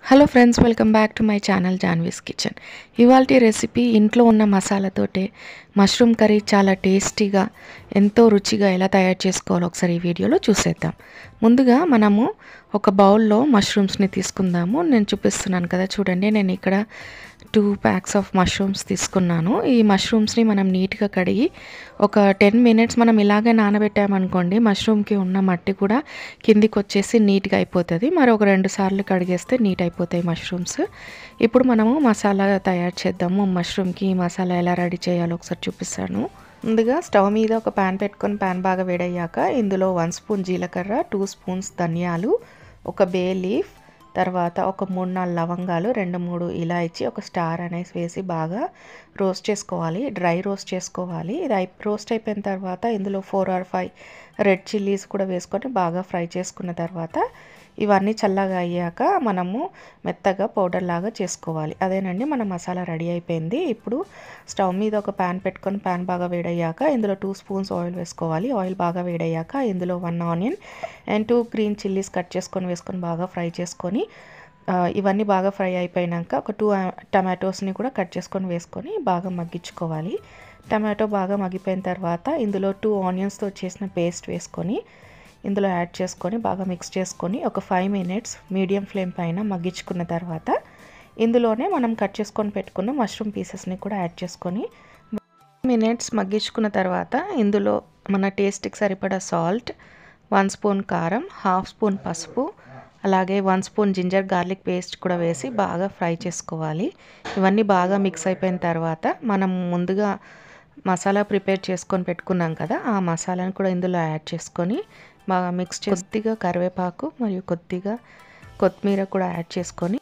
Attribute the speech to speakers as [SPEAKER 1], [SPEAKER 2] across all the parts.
[SPEAKER 1] hello friends welcome back to my channel Janvi's kitchen ఇవాళ recipe ఇంట్లో ఉన్న మసాలాతోటే మష్రూమ్ కర్రీ చాలా టేస్టీగా ఎంతో రుచిగా ఎలా తయారు చేసుకోవాలో ఒకసారి ఈ వీడియోలో చూసేద్దాం ముందుగా మనము ఒక బౌల్లో మష్రూమ్స్ని తీసుకుందాము నేను చూపిస్తున్నాను కదా చూడండి నేను ఇక్కడ టూ ప్యాక్స్ ఆఫ్ మష్రూమ్స్ తీసుకున్నాను ఈ మష్రూమ్స్ని మనం నీట్గా కడిగి ఒక టెన్ మినిట్స్ మనం ఇలాగే నానబెట్టామనుకోండి మష్రూమ్కి ఉన్న మట్టి కూడా కిందికి వచ్చేసి నీట్గా అయిపోతుంది మరి ఒక రెండు సార్లు కడిగేస్తే నీట్ అయిపోతాయి మష్రూమ్స్ ఇప్పుడు మనము మసాలా తయారు చేద్దాము మష్రూమ్కి ఈ మసాలా ఎలా రెడీ చేయాలో ఒకసారి చూపిస్తాను ముందుగా స్టవ్ మీద ఒక ప్యాన్ పెట్టుకొని ప్యాన్ బాగా వేడయ్యాక ఇందులో వన్ స్పూన్ జీలకర్ర టూ స్పూన్స్ ధనియాలు ఒక బే లీఫ్ తర్వాత ఒక మూడు నాలుగు లవంగాలు రెండు మూడు ఇలాచి ఒక స్టార్ అనేసి వేసి బాగా రోస్ట్ చేసుకోవాలి డ్రై రోస్ట్ చేసుకోవాలి ఇది అయి రోస్ట్ అయిపోయిన తర్వాత ఇందులో four or five red chillies కూడా వేసుకొని బాగా ఫ్రై చేసుకున్న తర్వాత ఇవన్నీ చల్లగా అయ్యాక మనము మెత్తగా పౌడర్ లాగా చేసుకోవాలి అదేనండి మన మసాలా రెడీ అయిపోయింది ఇప్పుడు స్టవ్ మీద ఒక ప్యాన్ పెట్టుకొని ప్యాన్ బాగా వేడయ్యాక ఇందులో టూ స్పూన్స్ ఆయిల్ వేసుకోవాలి ఆయిల్ బాగా వేడయ్యాక ఇందులో one onion and two green chillies cut చేసుకొని వేసుకొని బాగా ఫ్రై చేసుకొని ఇవన్నీ బాగా ఫ్రై అయిపోయినాక ఒక టూ టమాటోస్ని కూడా కట్ చేసుకొని వేసుకొని బాగా మగ్గించుకోవాలి టమాటో బాగా మగ్గిపోయిన తర్వాత ఇందులో టూ ఆనియన్స్తో చేసిన పేస్ట్ వేసుకొని ఇందులో యాడ్ చేసుకొని బాగా మిక్స్ చేసుకొని ఒక ఫైవ్ మినిట్స్ మీడియం ఫ్లేమ్ పైన మగ్గించుకున్న తర్వాత ఇందులోనే మనం కట్ చేసుకొని పెట్టుకున్న మష్రూమ్ పీసెస్ని కూడా యాడ్ చేసుకొని మినిట్స్ మగ్గించుకున్న తర్వాత ఇందులో మన టేస్ట్కి సరిపడా సాల్ట్ వన్ స్పూన్ కారం హాఫ్ స్పూన్ పసుపు అలాగే one spoon ginger garlic paste కూడా వేసి బాగా ఫ్రై చేసుకోవాలి ఇవన్నీ బాగా మిక్స్ అయిపోయిన తర్వాత మనం ముందుగా మసాలా ప్రిపేర్ చేసుకొని పెట్టుకున్నాం కదా ఆ మసాలాను కూడా ఇందులో యాడ్ చేసుకొని బాగా మిక్స్ కొద్దిగా కరివేపాకు మరియు కొద్దిగా కొత్తిమీర కూడా యాడ్ చేసుకొని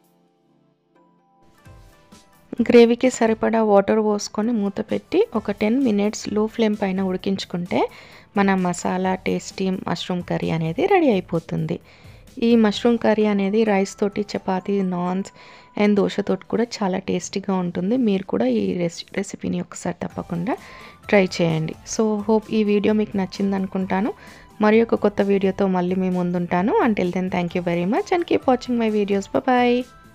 [SPEAKER 1] గ్రేవీకి సరిపడా వాటర్ పోసుకొని మూత పెట్టి ఒక టెన్ మినిట్స్ లో ఫ్లేమ్ పైన ఉడికించుకుంటే మన మసాలా టేస్టీ మష్రూమ్ కర్రీ అనేది రెడీ అయిపోతుంది ఈ మష్రూమ్ కర్రీ అనేది రైస్ తోటి చపాతీ నాన్స్ అండ్ దోశతోటి కూడా చాలా టేస్టీగా ఉంటుంది మీరు కూడా ఈ రెసి రెసిపీని ఒకసారి తప్పకుండా ట్రై చేయండి సో హోప్ ఈ వీడియో మీకు నచ్చింది అనుకుంటాను మరి ఒక కొత్త వీడియోతో మళ్ళీ మీ ముందుంటాను until then thank you very much and keep watching my videos bye